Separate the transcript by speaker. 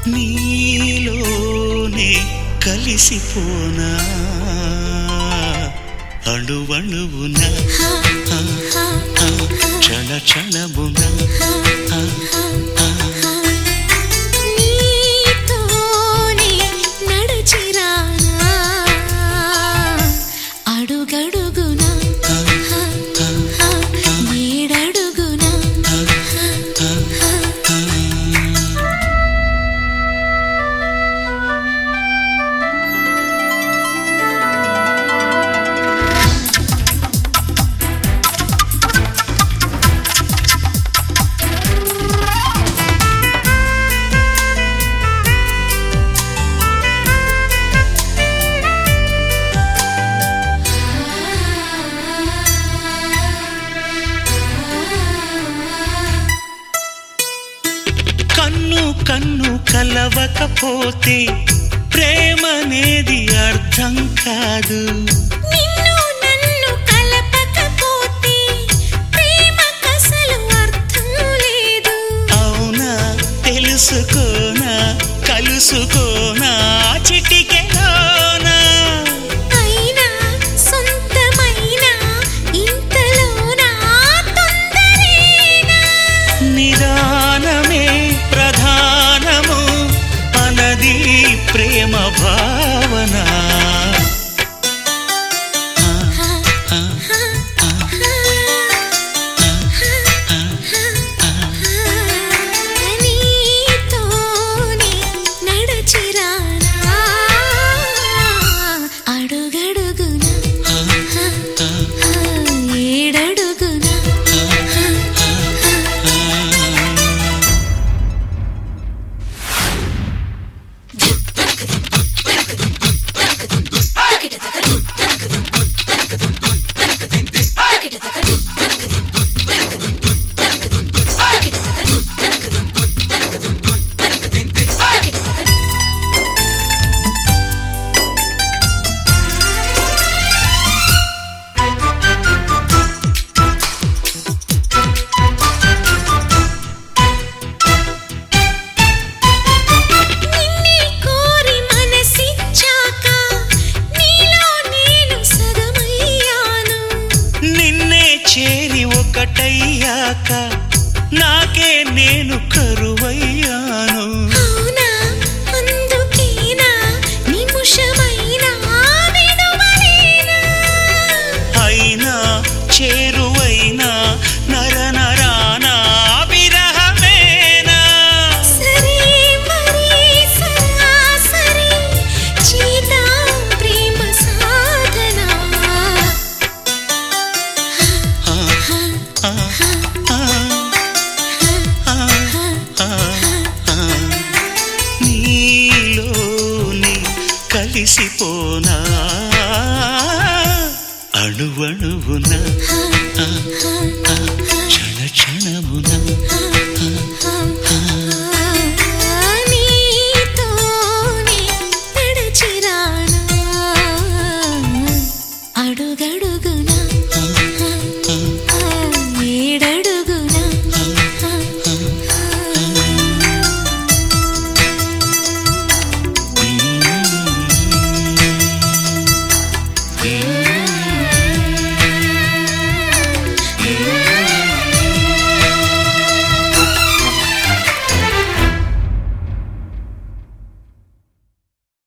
Speaker 1: నీలోనే కలిసిపోనా అణువణువున ఆ, ఆ, క్షణ క్షణమున ఆ, ఆ,
Speaker 2: నీతోనే నడచిరానా అడుగడుగునా
Speaker 1: ఆ, ఆ,
Speaker 2: ఏడడుగునా
Speaker 1: ఆ, ఆ. కన్ను కన్ను కలవకపోతే ప్రేమనేది అర్థం కాదు
Speaker 2: నిన్ను నన్ను కలపకపోతే ప్రేమ కసలు అర్థం లేదు
Speaker 1: అవునా తెలుసుకోనా కలుసుకోనా చిటికెలోనా
Speaker 2: అయినా సొంతమైనా ఇంతలోనా తొందరేనా
Speaker 1: నిదానమే ప్రధానము అనది ప్రేమ భావన ఆ, ఆ, ఆ,
Speaker 2: నీతోనే నడచిరానా అడుగడుగునా
Speaker 1: ఆ,
Speaker 2: ఏడడుగునా నిన్నే కోరి మనసిచ్చాక నీలో నేను సగమయ్యాను
Speaker 1: నిన్నే చేరి ఒకటయ్యాక నాకే నేను కరువయ్యాను
Speaker 2: అవునా అందుకేనా నిముషమైనా విడువలేనా
Speaker 1: అయినా చేరువైనా నర నరానా విరహమేనా
Speaker 2: సరే మరి సరాసరి చేద్దాం ప్రేమ సాధన
Speaker 1: ఆ, ఆ, ఆ, ఆ, ఆ, ఆ. నీలోని కలిసిపోనా అణువణువున
Speaker 2: ఆ